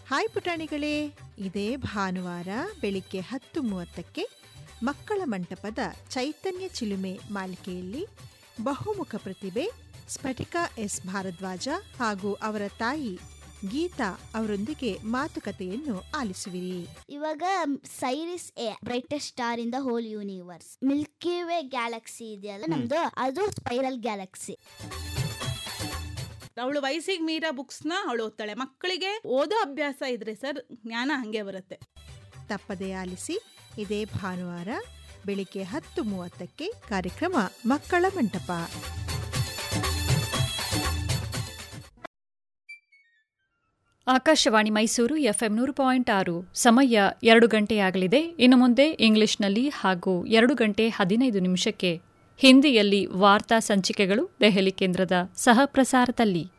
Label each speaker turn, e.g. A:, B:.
A: hi ಪುಟಾಣಿಗಳೇ ಇದೇ ಭಾನುವಾರ ಬೆಳಿಗ್ಗೆ ಹತ್ತು ಮೂವತ್ತಕ್ಕೆ ಮಕ್ಕಳ ಮಂಟಪದ ಚೈತನ್ಯ ಚಿಲುಮೆ ಮಾಲಿಕೆಯಲ್ಲಿ ಬಹುಮುಖ ಪ್ರತಿಭೆ ಸ್ಫಟಿಕಾ ಎಸ್ ಭಾರದ್ವಾಜ ಹಾಗೂ ಅವರ ತಾಯಿ ಗೀತಾ ಅವರೊಂದಿಗೆ ಮಾತುಕತೆಯನ್ನು ಆಲಿಸುವಿರಿ
B: ಇವಾಗ Sirius a brightest star in the whole universe Milky Way galaxy ಇದೆಯಲ್ಲ ನಮ್ದು ಅದು ಸ್ಪೈರಲ್ ಗ್ಯಾಲಕ್ಸಿ
C: ಅವಳು ವಯಸ್ಸಿಗೆ ಮೀರಾ ಬುಕ್ಸ್ನ ಅವಳು ಓದ್ತಾಳೆ ಮಕ್ಕಳಿಗೆ ಓದೋ ಅಭ್ಯಾಸ ಇದ್ರೆ ಸರ್ ಜ್ಞಾನ ಹಂಗೆ ಬರುತ್ತೆ
A: ತಪ್ಪದೇ ಆಲಿಸಿ ಇದೇ ಭಾನುವಾರ ಬೆಳಿಗ್ಗೆ ಹತ್ತು ಮೂವತ್ತಕ್ಕೆ ಕಾರ್ಯಕ್ರಮ ಮಕ್ಕಳ ಮಂಟಪ
D: ಆಕಾಶವಾಣಿ ಮೈಸೂರು ಎಫ್ಎಂ ನೂರು ಪಾಯಿಂಟ್ ಆರು ಸಮಯ ಎರಡು ಗಂಟೆಯಾಗಲಿದೆ ಇನ್ನು ಮುಂದೆ ಇಂಗ್ಲಿಷ್ನಲ್ಲಿ ಹಾಗೂ ಎರಡು ಗಂಟೆ ಹದಿನೈದು ನಿಮಿಷಕ್ಕೆ ಹಿಂದಿಯಲ್ಲಿ ವಾರ್ತಾ ಸಂಚಿಕೆಗಳು ದೆಹಲಿ ಕೇಂದ್ರದ ಸಹ ಪ್ರಸಾರದಲ್ಲಿ